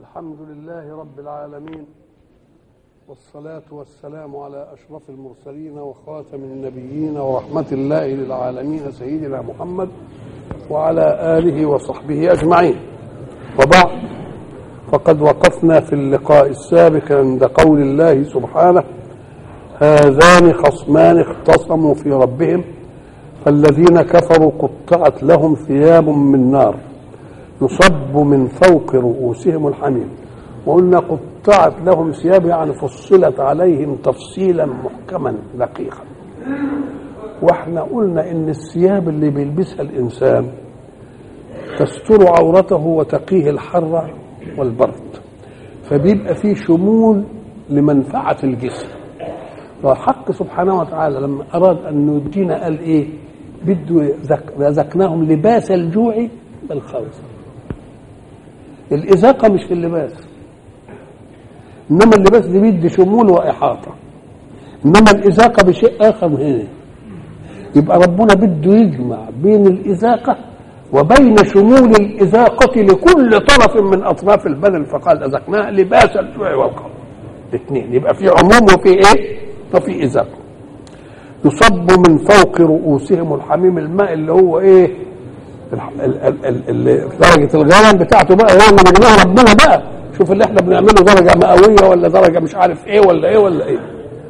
الحمد لله رب العالمين والصلاة والسلام على أشرف المرسلين وخاتم النبيين ورحمة الله للعالمين سيدنا محمد وعلى آله وصحبه أجمعين وبعد فقد وقفنا في اللقاء السابق عند قول الله سبحانه هذان خصمان اختصموا في ربهم فالذين كفروا قطعت لهم ثياب من نار يصب من فوق رؤوسهم الحميم وقلنا قطعت لهم ثياب يعني فصلت عليهم تفصيلا محكما دقيقا واحنا قلنا ان الثياب اللي بيلبسها الانسان تستر عورته وتقيه الحر والبرد فبيبقى فيه شمول لمنفعة الجسم والحق سبحانه وتعالى لما أراد أن يدينا قال إيه بده رزقناهم لباس الجوع بالخوف الإزاقة مش في اللباس إنما اللباس دي بيدي شمول وإحاطة إنما الإزاقة بشيء آخر هنا يبقى ربنا بده يجمع بين الإزاقة وبين شمول الإزاقة لكل طرف من أطراف البدن فقال أزقناها لباس الجوع والخوف الاثنين يبقى في عموم وفي إيه؟ وفي إزاقة يصب من فوق رؤوسهم الحميم الماء اللي هو إيه؟ درجة الغلم بتاعته بقى هو اللي بيجمعها ربنا بقى شوف اللي احنا بنعمله درجة مئوية ولا درجة مش عارف ايه ولا ايه ولا ايه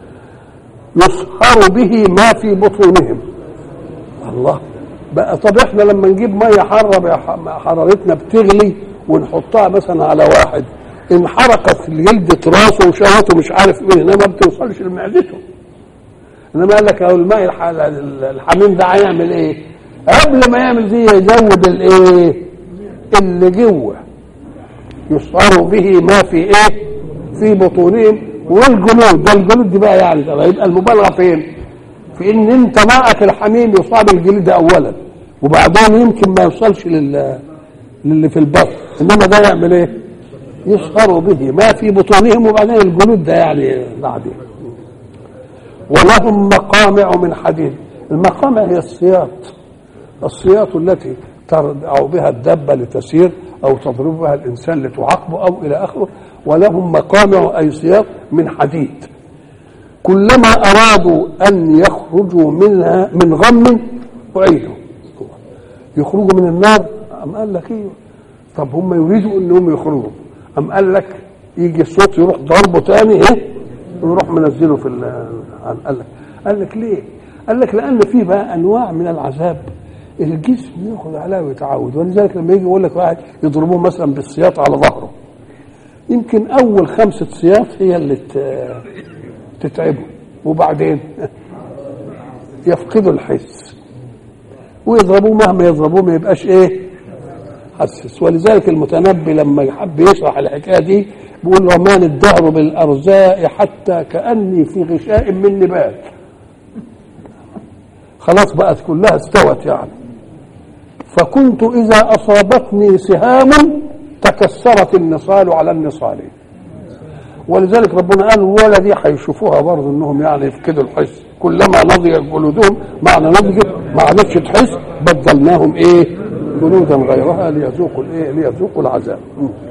يصهر به ما في بطونهم الله بقى طب احنا لما نجيب ميه حاره حرارتنا بتغلي ونحطها مثلا على واحد ان حرقت جلدة راسه وشهوته مش عارف ايه انما ما بتوصلش لمعدته انما قال لك اهو الماء الحميم ده هيعمل ايه؟ قبل ما يعمل دي يزود الايه اللي جوه يصهر به ما في ايه في بطونهم والجلود ده الجلود دي بقى يعني ده يبقى المبالغه فين في ان انت ماءك الحميم يصاب الجلد اولا وبعدين يمكن ما يوصلش لل للي في البطن انما ده يعمل ايه يصهر به ما في بطونهم وبعدين الجلود ده يعني بعدين ولهم مقامع من حديد المقامع هي السياط السياط التي ترضع بها الدابة لتسير أو تضرب بها الإنسان لتعاقبه أو إلى آخره ولهم مقامع أي سياط من حديد كلما أرادوا أن يخرجوا منها من غم أعيدوا يخرجوا من النار أم قال لك إيه طب هم يريدوا أنهم يخرجوا أم قال لك يجي الصوت يروح ضربه تاني إيه ويروح منزله في قال لك قال لك ليه؟ قال لك لأن في بقى أنواع من العذاب الجسم ياخذ عليها ويتعود ولذلك لما يجي يقول لك واحد يضربوه مثلا بالسياط على ظهره يمكن اول خمسه سياط هي اللي تتعبه وبعدين يفقدوا الحس ويضربوه مهما يضربوه ما يبقاش ايه حسس ولذلك المتنبي لما يحب يشرح الحكايه دي بيقول رمان الدهر بالارزاء حتى كاني في غشاء من نبات خلاص بقت كلها استوت يعني فكنت إذا أصابتني سهام تكسرت النصال على النصال ولذلك ربنا قال ولا دي هيشوفوها برضه انهم يعني يفقدوا الحس كلما نضجت جلودهم معنى نضجت ما عادتش تحس بدلناهم ايه جلودا غيرها ليذوقوا الايه ليذوقوا العذاب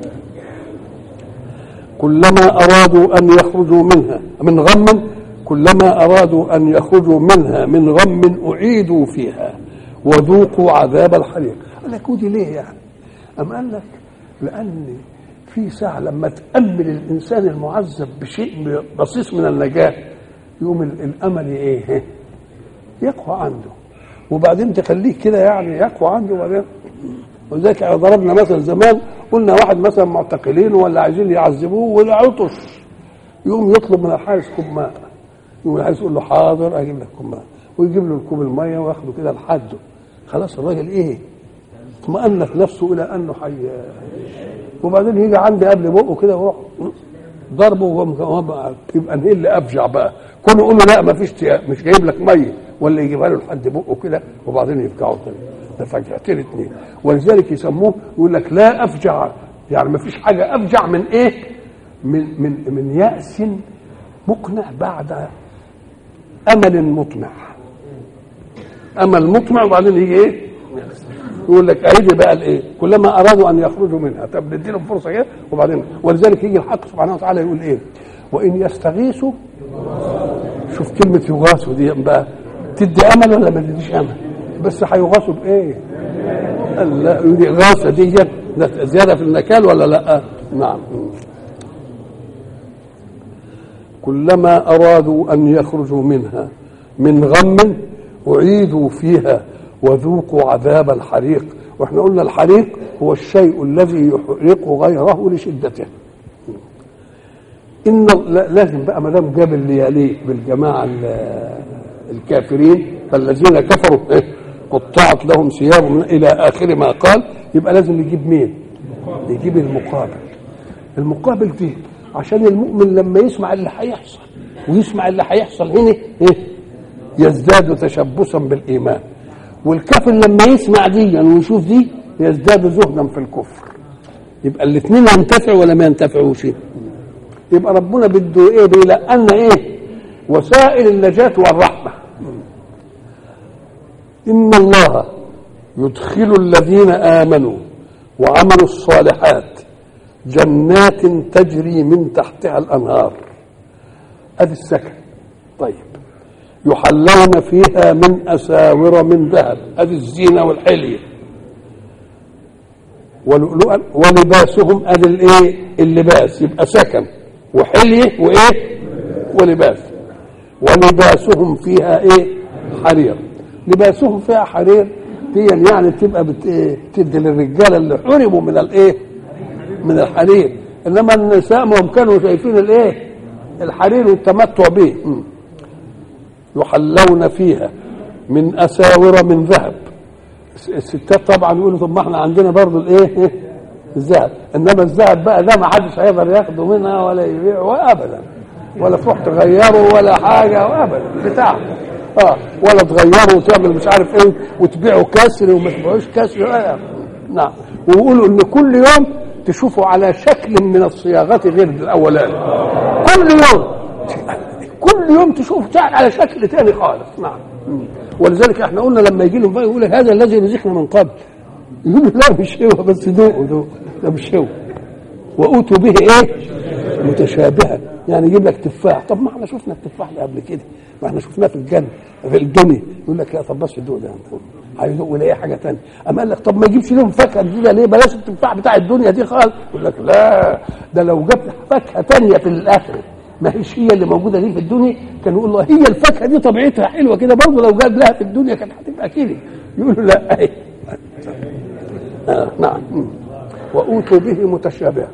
كلما ارادوا ان يخرجوا منها من غم كلما ارادوا ان يخرجوا منها من غم اعيدوا فيها وذوقوا عذاب الحريق قال لك ودي ليه يعني أم قال لك لأن في ساعة لما تأمل الإنسان المعذب بشيء بسيط من النجاة يقوم الأمل إيه يقوى عنده وبعدين تخليه كده يعني يقوى عنده وبعدين ولذلك ضربنا مثلا زمان قلنا واحد مثلا معتقلين ولا عايزين يعذبوه ولا عطش يقوم يطلب من الحارس كوب ماء يقوم الحارس يقول له حاضر اجيب لك كوب ماء ويجيب له الكوب الميه وياخده كده لحده خلاص الراجل ايه اطمأنت نفسه الى انه حي وبعدين يجي عندي قبل بقه كده ويروح ضربه يبقى ايه اللي افجع بقى كونه يقول له لا ما فيش مش جايب لك ميه ولا يجيبها له لحد بقه كده وبعدين يفجعه تاني ده فجعتين اتنين ولذلك يسموه يقول لك لا افجع يعني ما فيش حاجه افجع من ايه؟ من من من يأس مقنع بعد امل مطمع امل مطمع وبعدين يجي ايه يقول لك اهدي بقى الايه كلما ارادوا ان يخرجوا منها طب ندي لهم فرصه كده وبعدين ولذلك يجي الحق سبحانه وتعالى يقول ايه وان يستغيثوا شوف كلمه يغاثوا دي بقى تدي امل ولا ما تديش امل بس هيغاثوا بايه قال لا دي غاثه دي زياده في النكال ولا لا نعم كلما ارادوا ان يخرجوا منها من غم اعيدوا فيها وذوقوا عذاب الحريق واحنا قلنا الحريق هو الشيء الذي يحرق غيره لشدته ان لازم بقى ما دام جاب اللي يليق بالجماعه الكافرين فالذين كفروا إيه؟ قطعت لهم ثياب من الى اخر ما قال يبقى لازم يجيب مين؟ يجيب المقابل المقابل دي عشان المؤمن لما يسمع اللي هيحصل ويسمع اللي هيحصل هنا إيه؟ يزداد تشبثا بالايمان والكافر لما يسمع دي ويشوف دي يزداد زهدا في الكفر يبقى الاثنين ينتفعوا ولا ما ينتفعوش يبقى ربنا بده ايه بيلقنا ايه وسائل النجاة والرحمة إن الله يدخل الذين آمنوا وعملوا الصالحات جنات تجري من تحتها الأنهار أدي السكن طيب يحلون فيها من أساور من ذهب أدي الزينة والحلية ولؤلؤا ولباسهم أدي الإيه اللباس يبقى سكن وحلية وإيه ولباس ولباسهم فيها إيه حرير لباسهم فيها حرير دي يعني تبقى بت... إيه؟ تدي للرجاله اللي حرموا من الايه من الحرير انما النساء ما هم كانوا شايفين الايه الحرير والتمتع به م. يحلون فيها من اساور من ذهب الستات طبعا يقولوا طب ما احنا عندنا برضه الايه الذهب انما الذهب بقى ده ما حدش هيقدر ياخده منها ولا يبيعه ابدا ولا تروح تغيره ولا حاجه ابدا بتاعه اه ولا تغيره وتعمل مش عارف ايه وتبيعه كسر وما تبيعوش كسر آه. نعم ويقولوا ان كل يوم تشوفوا على شكل من الصياغات غير الاولاني كل يوم كل يوم تشوف على شكل ثاني خالص نعم ولذلك احنا قلنا لما يجي لهم بقى يقول هذا الذي رزقنا من قبل يقولوا لا مش هو بس دوقوا دوقوا ده مش هو وأوتوا به ايه متشابها يعني يجيب لك تفاح طب ما احنا شفنا التفاح ده قبل كده ما احنا شفناه في الجنه في الدنيا يقول لك لا طب بس دوق ده هيدوق ولا اي حاجه ثانيه اما قال لك طب ما يجيبش لهم فاكهه جديده ليه بلاش التفاح بتاع الدنيا دي خالص يقول لك لا ده لو جاب فاكهه ثانيه في الاخره ما هيش هي اللي موجوده دي في الدنيا كان يقول له هي الفاكهه دي طبيعتها حلوه كده برضه لو جاب لها في الدنيا كانت هتبقى كده يقول له لا ايه آه نعم واوتوا به متشابها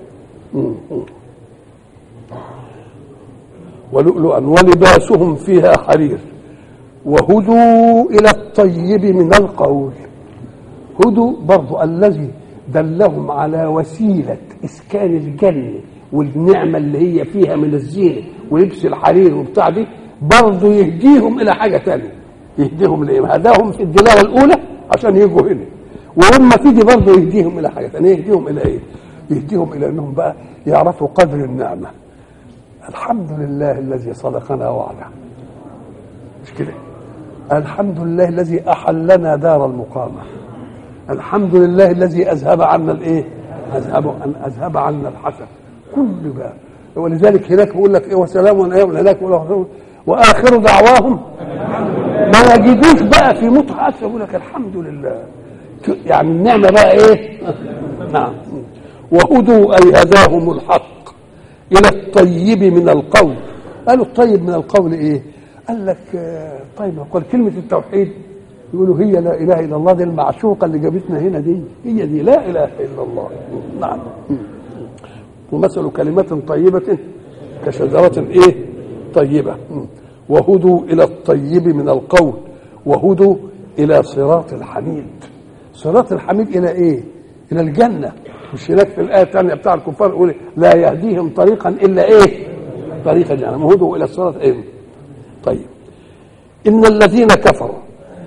ولؤلؤا ولباسهم فيها حرير وهدوا الى الطيب من القول هدوا برضو الذي دلهم على وسيله اسكان الجنه والنعمه اللي هي فيها من الزينه ولبس الحرير وبتاع دي برضه يهديهم الى حاجه ثانيه يهديهم لايه؟ هداهم في الدلاله الاولى عشان يجوا هنا ولما تيجي برضه يهديهم الى حاجه ثانيه يهديهم الى ايه؟ يهديهم الى انهم بقى يعرفوا قدر النعمه الحمد لله الذي صدقنا وعده مش كده الحمد لله الذي احلنا دار المقامه الحمد لله الذي اذهب عنا الايه اذهب اذهب عنا الحسن كل بقى ولذلك هناك بيقول لك ايه وسلام ايام هناك واخر دعواهم ما يجدوش بقى في متعه يقول لك الحمد لله يعني النعمه بقى ايه نعم وهدوا اي هداهم الحق الى الطيب من القول قالوا الطيب من القول ايه قال لك طيب قال كلمه التوحيد يقولوا هي لا اله الا الله دي المعشوقه اللي جابتنا هنا دي هي دي لا اله الا الله نعم ومثل كلمة طيبة كشجرة ايه طيبة وهدوا الى الطيب من القول وهدوا الى صراط الحميد صراط الحميد الى ايه الى الجنة مش هناك في الآية الثانية بتاع الكفار يقول لا يهديهم طريقا إلا إيه طريق جهنم هدوا إلى الصراط إيه طيب إن الذين كفروا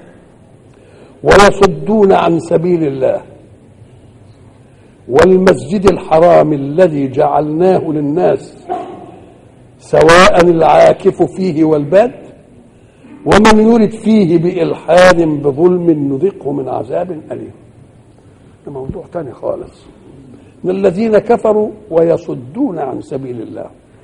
ويصدون عن سبيل الله والمسجد الحرام الذي جعلناه للناس سواء العاكف فيه والباد ومن يرد فيه بإلحاد بظلم نذقه من عذاب أليم ده موضوع تاني خالص من الذين كفروا ويصدون عن سبيل الله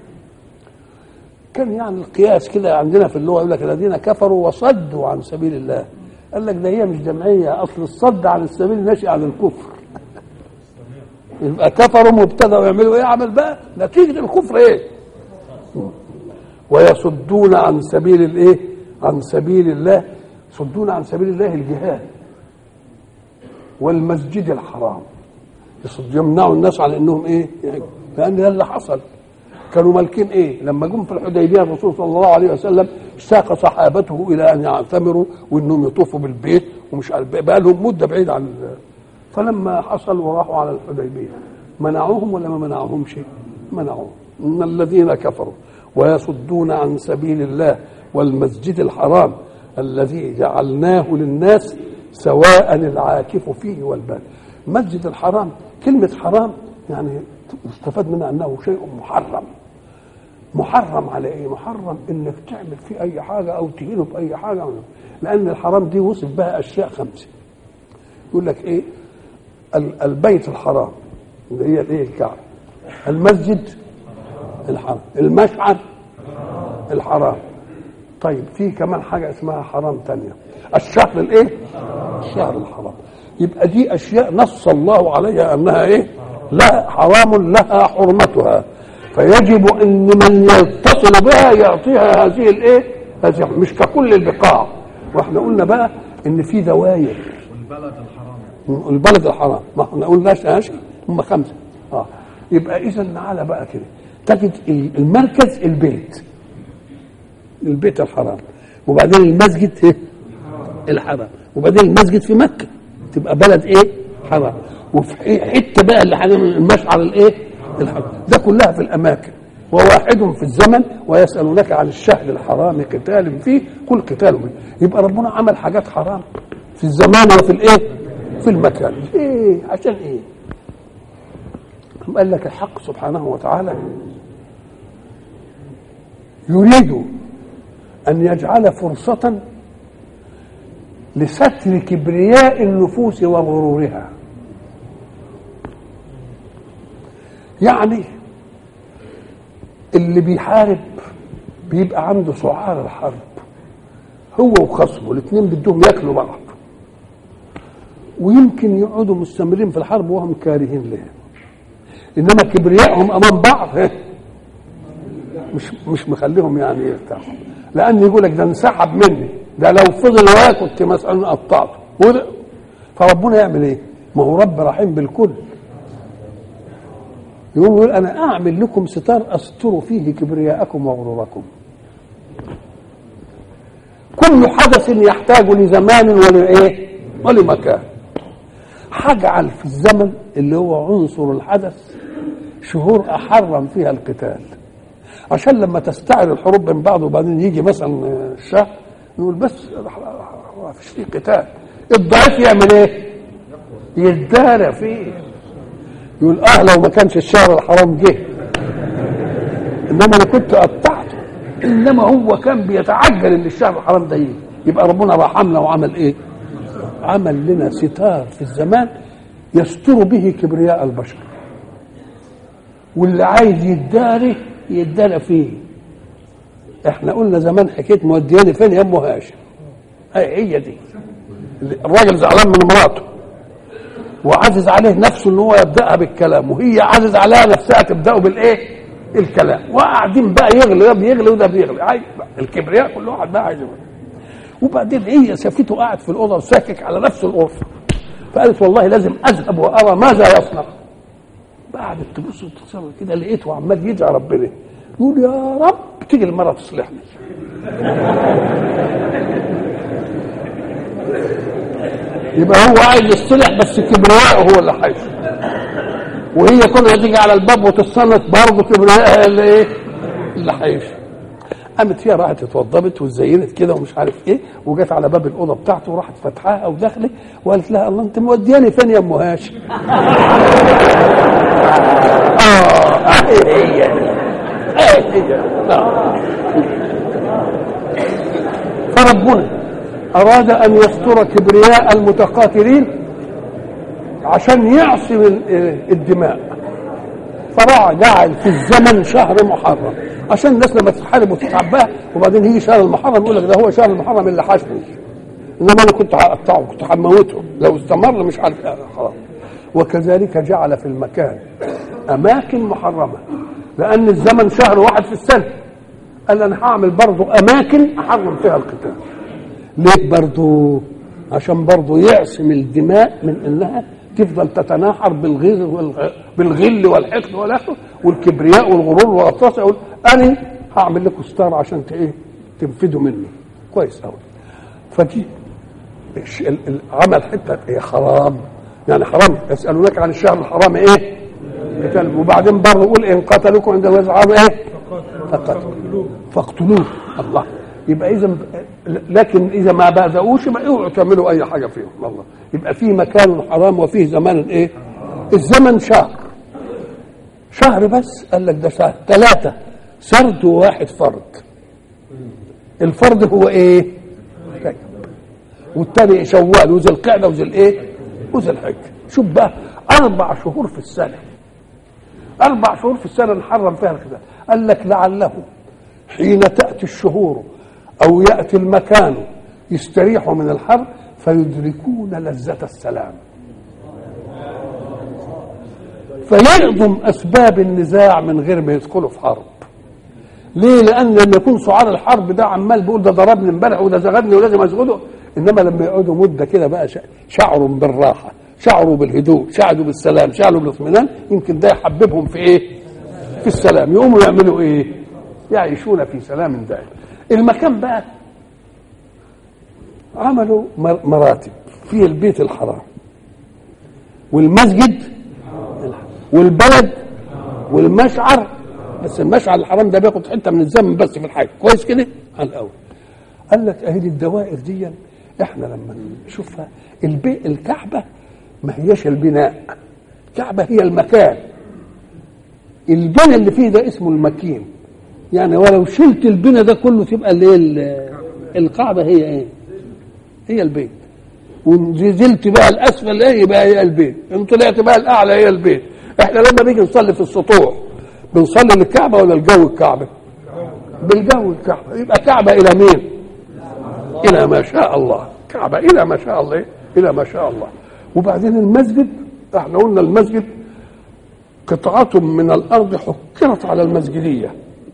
كان يعني القياس كده عندنا في اللغه يقول لك الذين كفروا وصدوا عن سبيل الله قال لك ده هي مش جمعيه اصل الصد عن السبيل ناشئ عن الكفر يبقى كفروا مبتدا ويعملوا ايه عمل بقى نتيجه الكفر ايه ويصدون عن سبيل الايه عن سبيل الله يصدون عن سبيل الله الجهاد والمسجد الحرام يصد يمنعوا الناس عن انهم ايه يعني لان ده اللي حصل كانوا مالكين ايه لما جم في الحديبيه الرسول صلى الله عليه وسلم ساق صحابته الى ان يعتمروا وانهم يطوفوا بالبيت ومش عارف بقى لهم مده بعيد عن فلما حصل وراحوا على الحديبيه منعوهم ولا ما منعوهمش منعوهم ان الذين كفروا ويصدون عن سبيل الله والمسجد الحرام الذي جعلناه للناس سواء العاكف فيه والباد المسجد الحرام كلمة حرام يعني يستفاد منها أنه شيء محرم محرم على ايه؟ محرم انك تعمل فيه اي حاجه او تهينه باي حاجه لان الحرام دي وصف بها اشياء خمسه يقول لك ايه؟ البيت الحرام اللي هي الايه؟ الكعبه المسجد الحرام المشعر الحرام طيب في كمان حاجه اسمها حرام تانية الشهر الايه الشهر الحرام يبقى دي اشياء نص الله عليها انها ايه لا حرام لها حرمتها فيجب ان من يتصل بها يعطيها هذه الايه هذه مش ككل البقاع واحنا قلنا بقى ان في دواير والبلد الحرام البلد الحرام ما احنا قلناش ماشي هم خمسه اه يبقى اذا تعالى بقى كده تجد المركز البيت البيت الحرام وبعدين المسجد ايه الحرام وبعدين المسجد في مكه تبقى بلد ايه حرام وفي حته بقى اللي حرام المشعر الايه الحرام ده كلها في الاماكن وواحد في الزمن ويسالونك عن الشهر الحرام قتال فيه كل قتال فيه يبقى ربنا عمل حاجات حرام في الزمان وفي الايه في المكان ايه عشان ايه قال لك الحق سبحانه وتعالى يريد أن يجعل فرصة لستر كبرياء النفوس وغرورها يعني اللي بيحارب بيبقى عنده سعار الحرب هو وخصمه الاثنين بدهم ياكلوا بعض ويمكن يقعدوا مستمرين في الحرب وهم كارهين لها انما كبريائهم امام بعض مش مش مخليهم يعني يرتاحوا لان يقول لك ده انسحب مني ده لو فضل وياه كنت مثلا قطعته فربنا يعمل ايه؟ ما هو رب رحيم بالكل يقوم يقول انا اعمل لكم ستار استر فيه كبرياءكم وغروركم كل حدث يحتاج لزمان ولايه ولمكان هجعل في الزمن اللي هو عنصر الحدث شهور احرم فيها القتال عشان لما تستعر الحروب بين بعض وبعدين يجي مثلا الشهر يقول بس ما فيش فيه قتال الضعيف يعمل ايه؟ يتدارى فيه يقول اه لو ما كانش الشهر الحرام جه انما انا كنت قطعته انما هو كان بيتعجل ان الشهر الحرام ده يجي يبقى ربنا رحمنا وعمل ايه؟ عمل لنا ستار في الزمان يستر به كبرياء البشر واللي عايز يداري يدارى فيه احنا قلنا زمان حكايه مودياني فين يا ام هاشم هي هي دي الراجل زعلان من مراته وعزز عليه نفسه ان هو يبداها بالكلام وهي عزز عليها نفسها تبداه بالايه الكلام وقاعدين بقى يغلي ده بيغلي وده بيغلي عايز الكبرياء كل واحد بقى عايز وبعدين هي سافته قاعد في الاوضه وساكك على نفس الغرفه فقالت والله لازم اذهب وارى ماذا يصنع قعدت تبص وتتصور كده لقيته عمال يدعي ربنا يقول يا رب تيجي المره تصلحني يبقى هو عايز يصلح بس كبرياءه هو اللي حيث وهي كلها تيجي على الباب وتتصنت برضه كبرياءها اللي ايه اللي حيث قامت هي راحت اتوضبت واتزينت كده ومش عارف ايه وجت على باب الاوضه بتاعته وراحت فتحاها ودخلت وقالت لها الله انت مودياني فين يا ام هاشم؟ اه ايه هي ايه هي آه. فربنا اراد ان يستر كبرياء المتقاتلين عشان يعصم ال- الدماء فراح جعل في الزمن شهر محرم عشان الناس لما تتحارب وتتعباه وبعدين يجي شهر المحرم يقول لك ده هو شهر المحرم اللي حاشني انما انا كنت هقطعه كنت هموته لو استمر مش عارف آه، خلاص وكذلك جعل في المكان اماكن محرمه لان الزمن شهر واحد في السنه قال انا هعمل برضه اماكن احرم فيها القتال ليه برضه عشان برضه يعصم الدماء من انها تفضل تتناحر بالغيظ والغ... بالغل والحقد والاخر والكبرياء والغرور والغطاس يقول انا هعمل لكم ستار عشان ت- ايه تنفذوا مني كويس قوي فدي الش- ال- ال- عمل حته ايه حرام يعني حرام يسالونك عن الشهر الحرام ايه قتال وبعدين برضه يقول ان قتلوكم عند الوزن ايه فقتلوه فاقتلوه الله يبقى اذا لكن اذا ما باذوش ما اوعوا تعملوا اي حاجه فيهم والله يبقى في مكان حرام وفيه زمان ايه الزمن شهر شهر بس قال لك ده شهر ثلاثه سرد وواحد فرد الفرد هو ايه رجب والتاني شوال وذي القعده وذي الايه وذي الحج شوف بقى اربع شهور في السنه اربع شهور في السنه نحرم فيها القتال قال لك لعله حين تاتي الشهور او ياتي المكان يستريحوا من الحرب فيدركون لذه السلام فيعظم اسباب النزاع من غير ما يدخلوا في حرب ليه؟ لان لما يكون سعار الحرب ده عمال بيقول ده ضربني امبارح وده زغدني ولازم اسجده انما لما يقعدوا مده كده بقى شع- شعروا بالراحه شعروا بالهدوء شعروا بالسلام شعروا بالاطمئنان يمكن ده يحببهم في ايه؟ في السلام يقوموا يعملوا ايه؟ يعيشون في سلام دائم المكان بقى عملوا مر- مراتب في البيت الحرام والمسجد والبلد والمشعر بس المشعر الحرام ده بياخد حته من الزمن بس في الحاجه كويس كده على الاول قال لك اهي دي الدوائر دي احنا لما نشوفها البي الكعبه ما هيش البناء الكعبه هي المكان البناء اللي فيه ده اسمه المكين يعني ولو شلت البناء ده كله تبقى اللي هي ال- القاعده هي ايه هي البيت ونزلت بقى الاسفل ايه يبقى هي البيت ان طلعت بقى الاعلى هي البيت احنا لما بيجي نصلي في السطوح بنصلي للكعبه ولا الجو الكعبه بالجو الكعبه يبقى كعبه الى مين الى ما شاء الله كعبه الى ما شاء الله الى ما شاء الله وبعدين المسجد احنا قلنا المسجد قطعة من الأرض حكرت على المسجدية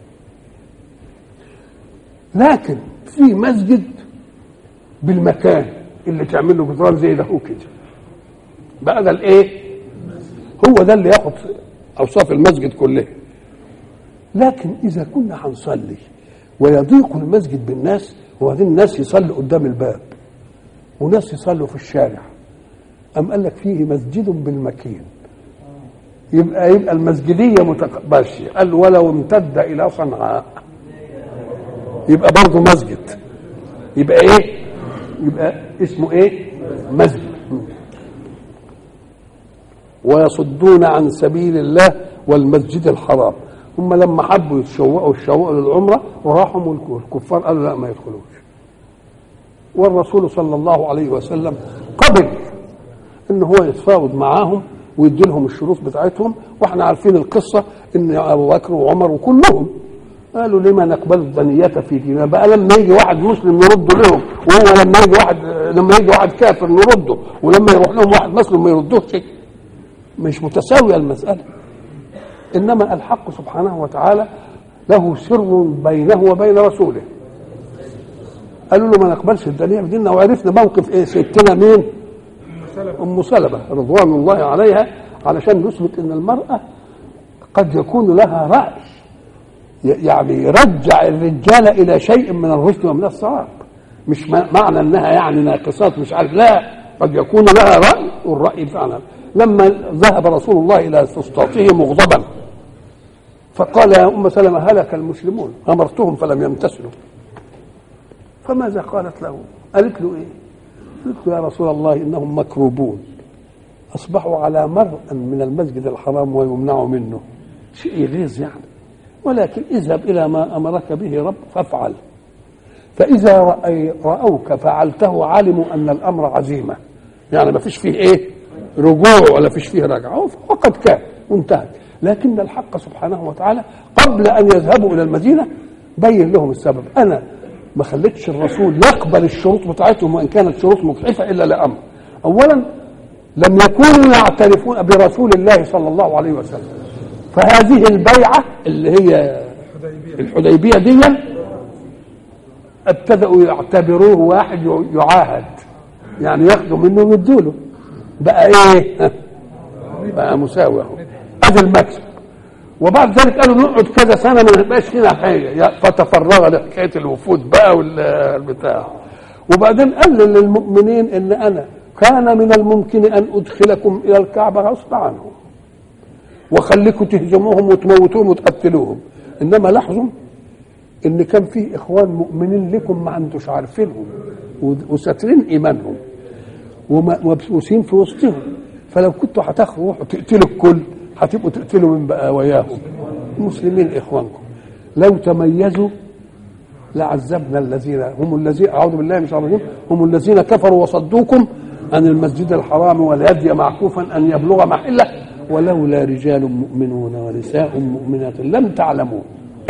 لكن في مسجد بالمكان اللي تعمل له جدران زي ده هو كده بقى ده الايه هو ده اللي ياخد اوصاف المسجد كلها لكن اذا كنا هنصلي ويضيق المسجد بالناس وبعدين الناس يصلوا قدام الباب وناس يصلوا في الشارع أم قال لك فيه مسجد بالمكين يبقى يبقى المسجدية متقبلش قال ولو امتد إلى صنعاء يبقى برضه مسجد يبقى ايه يبقى اسمه ايه مسجد ويصدون عن سبيل الله والمسجد الحرام هم لما حبوا يتشوقوا الشوق للعمره وراحوا والكفار قالوا لا ما يدخلوش والرسول صلى الله عليه وسلم قبل ان هو يتفاوض معاهم ويدي لهم الشروط بتاعتهم واحنا عارفين القصه ان ابو بكر وعمر وكلهم قالوا لما نقبل الدنية في ديننا بقى لما يجي واحد مسلم نرد لهم وهو لما يجي واحد لما يجي واحد كافر نرده ولما يروح لهم واحد مسلم ما يردوش مش متساويه المساله انما الحق سبحانه وتعالى له سر بينه وبين رسوله قالوا له ما نقبلش الدنيا بديننا وعرفنا موقف ايه ستنا مين ام سلمه رضوان الله عليها علشان نثبت ان المراه قد يكون لها راي يعني يرجع الرجال الى شيء من الرشد ومن الصواب مش معنى انها يعني ناقصات مش عارف لا قد يكون لها راي والراي فعلا لما ذهب رسول الله الى فسطاطه مغضبا فقال يا ام سلمه هلك المسلمون امرتهم فلم يمتثلوا فماذا قالت له؟ قالت له ايه؟ قالت له يا رسول الله انهم مكروبون اصبحوا على مرء من المسجد الحرام ويمنعوا منه شيء يغيظ يعني ولكن اذهب الى ما امرك به رب فافعل فاذا رأي راوك فعلته علموا ان الامر عزيمه يعني ما فيش فيه ايه رجوع ولا فيش فيه رجعه هو فقد كان وانتهت لكن الحق سبحانه وتعالى قبل ان يذهبوا الى المدينه بين لهم السبب انا ما خليتش الرسول يقبل الشروط بتاعتهم وان كانت شروط مجحفه الا لامر اولا لم يكونوا يعترفون برسول الله صلى الله عليه وسلم فهذه البيعه اللي هي الحديبيه دي ابتدأوا يعتبروه واحد يعاهد يعني ياخدوا منه ويدوا له بقى ايه بقى مساوي اهو ادي المكسب وبعد ذلك قالوا نقعد كذا سنه ما نبقاش فينا حاجه فتفرغ لحكايه الوفود بقى والبتاع وبعدين قال للمؤمنين ان انا كان من الممكن ان ادخلكم الى الكعبه غصب عنهم وخليكم تهزموهم وتموتوهم وتقتلوهم انما لاحظوا ان كان في اخوان مؤمنين لكم ما انتوش عارفينهم وساترين ايمانهم ومبسوسين في وسطهم فلو كنتوا هتاخدوا تقتلوا الكل هتبقوا تقتلوا من بقى وياهم المسلمين اخوانكم لو تميزوا لعذبنا الذين هم الذين اعوذ بالله من الشيطان الرجيم هم الذين كفروا وصدوكم عن المسجد الحرام والهدي معكوفا ان يبلغ محله ولولا رجال مؤمنون ونساء مؤمنات لم تعلموا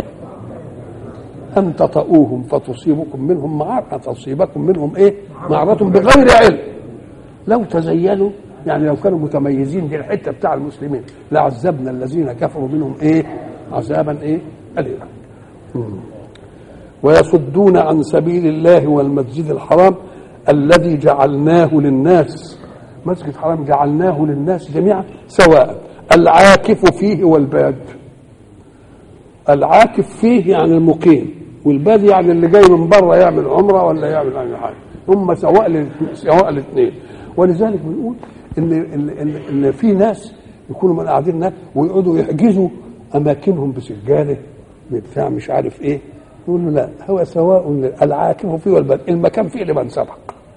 أن تطؤوهم فتصيبكم منهم معرة تصيبكم منهم إيه معرة بغير علم لو تزينوا يعني لو كانوا متميزين دي الحتة بتاع المسلمين لعذبنا الذين كفروا منهم إيه عذابا إيه أليما ويصدون عن سبيل الله والمسجد الحرام الذي جعلناه للناس مسجد حرام جعلناه للناس جميعا سواء العاكف فيه والباد العاكف فيه يعني المقيم والبادي يعني اللي جاي من بره يعمل عمره ولا يعمل اي حاجه هم سواء سواء الاثنين ولذلك بنقول ان ان ان, إن في ناس يكونوا من قاعدين هناك ويقعدوا يحجزوا اماكنهم بسجاده بتاع مش عارف ايه يقول له لا هو سواء العاكف فيه والباد المكان فيه لمن سبق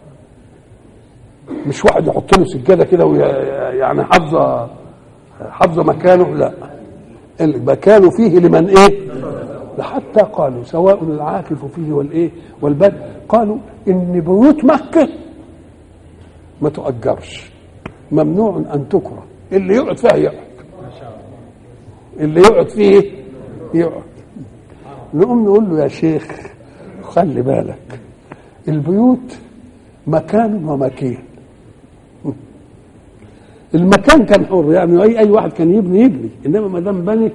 مش واحد يحط له سجاده كده يعني حافظه حافظه مكانه لا المكان فيه لمن ايه حتى قالوا سواء العاكف فيه والايه والبد قالوا ان بيوت مكه ما تؤجرش ممنوع ان تكره اللي يقعد فيها يقعد اللي يقعد فيه يقعد نقوم نقول له يا شيخ خلي بالك البيوت مكان ومكين المكان كان حر يعني اي اي واحد كان يبني يبني انما ما دام بني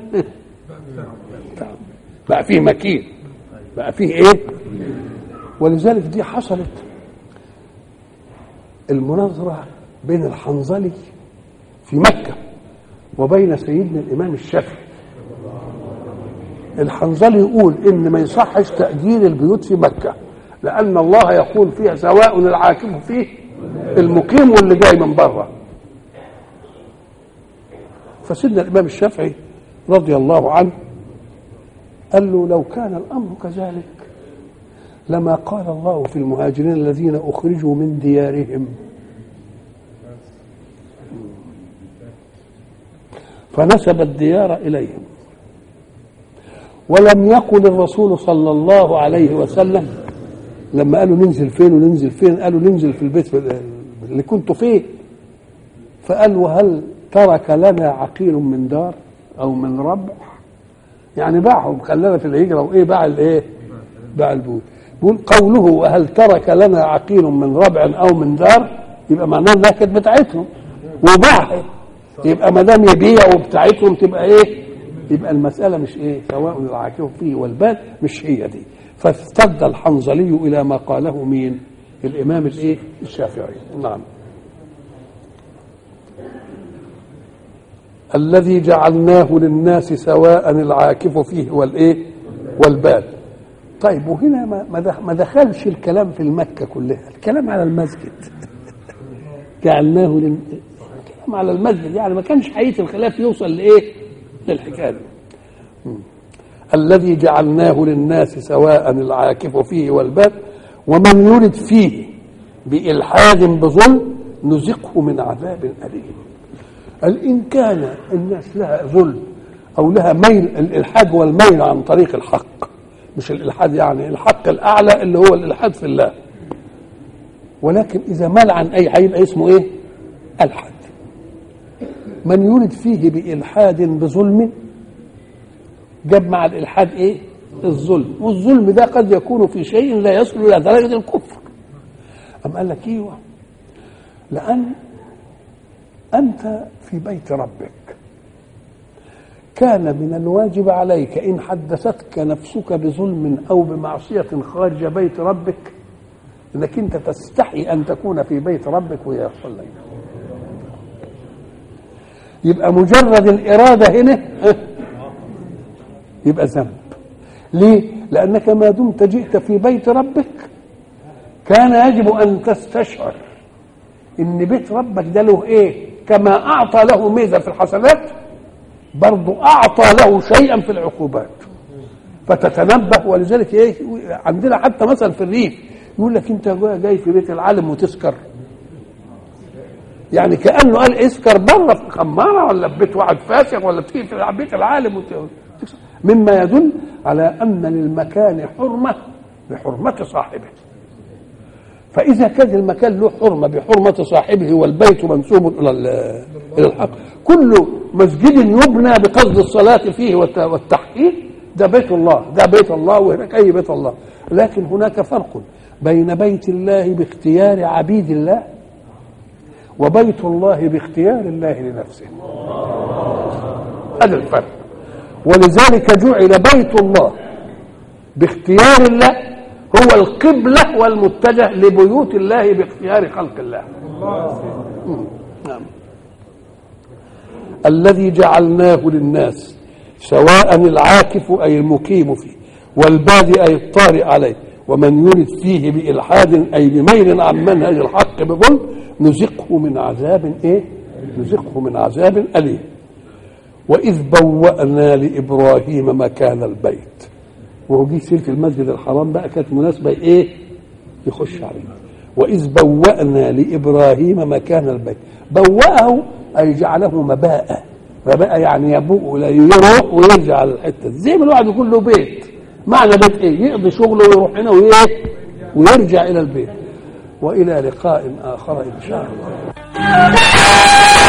بقى فيه مكين بقى فيه ايه ولذلك دي حصلت المناظرة بين الحنظلي في مكة وبين سيدنا الإمام الشافعي الحنظلي يقول إن ما يصحش تأجير البيوت في مكة لأن الله يقول فيها سواء العاكف فيه المقيم واللي جاي من بره فسيدنا الإمام الشافعي رضي الله عنه قال له لو كان الامر كذلك لما قال الله في المهاجرين الذين اخرجوا من ديارهم فنسب الديار اليهم ولم يقل الرسول صلى الله عليه وسلم لما قالوا ننزل فين وننزل فين قالوا ننزل في البيت اللي كنتوا فيه فقال وهل ترك لنا عقيل من دار او من ربع يعني باعهم خلانا في الهجره وايه باع الايه؟ باع البيوت بيقول قوله وهل ترك لنا عقيل من ربع او من دار يبقى معناه انها كانت بتاعتهم وباعها يبقى ما دام يبيع وبتاعتهم تبقى ايه؟ يبقى المساله مش ايه؟ سواء العاكف فيه والبال مش هي دي فاستد الحنظلي الى ما قاله مين؟ الامام الايه؟ الشافعي نعم الذي جعلناه للناس سواء العاكف فيه والايه والبال طيب وهنا ما ما دخلش الكلام في المكه كلها الكلام على المسجد جعلناه لل... الكلام على المسجد يعني ما كانش حقيقه الخلاف يوصل لايه للحكايه دي الذي جعلناه للناس سواء العاكف فيه والبال ومن يرد فيه بإلحاد بظلم نزقه من عذاب أليم قال إن كان الناس لها ظلم أو لها ميل الإلحاد والميل عن طريق الحق مش الإلحاد يعني الحق الأعلى اللي هو الإلحاد في الله ولكن إذا مال عن أي هيبقى اسمه إيه؟ ألحد من يرد فيه بإلحاد بظلم جاب مع الإلحاد إيه؟ الظلم والظلم ده قد يكون في شيء لا يصل إلى درجة الكفر أم قال لك إيوه لأن أنت في بيت ربك كان من الواجب عليك إن حدثتك نفسك بظلم أو بمعصية خارج بيت ربك انك انت تستحي ان تكون في بيت ربك ويحصل لك يبقى مجرد الاراده هنا يبقى ذنب ليه لانك ما دمت جئت في بيت ربك كان يجب ان تستشعر ان بيت ربك ده له ايه كما اعطى له ميزه في الحسنات برضه اعطى له شيئا في العقوبات فتتنبه ولذلك ايه عندنا حتى مثلا في الريف يقول لك انت جاي في بيت العالم وتسكر يعني كانه قال اسكر بره في خماره ولا في بيت واحد فاسق ولا في في بيت العالم وت- مما يدل على ان للمكان حرمه بحرمه صاحبه فاذا كان المكان له حرمه بحرمه صاحبه والبيت منسوب الى ال- الى الحق كل مسجد يبنى بقصد الصلاه فيه والت- والتحقيق ده بيت الله ده بيت الله وهناك اي بيت الله لكن هناك فرق بين بيت الله باختيار عبيد الله وبيت الله باختيار الله لنفسه هذا الفرق ولذلك جعل بيت الله باختيار الله هو القبلة والمتجه لبيوت الله باختيار خلق الله مم. نعم الذي جعلناه للناس سواء العاكف أي المقيم فيه والبادئ أي الطارئ عليه ومن يرد فيه بإلحاد أي بميل عن منهج الحق بظلم نزقه من عذاب إيه؟ نزقه من عذاب أليم وإذ بوأنا لإبراهيم مكان البيت وهو جه سيرة المسجد الحرام بقى كانت مناسبة إيه؟ يخش عليه وإذ بوأنا لإبراهيم مكان البيت بوأه أي جعله مباء مباء يعني يبوء لا يروح ويرجع على الحتة دي. زي ما الواحد يكون له بيت معنى بيت إيه؟ يقضي شغله ويروح هنا وإيه؟ ويرجع إلى البيت وإلى لقاء آخر إن شاء الله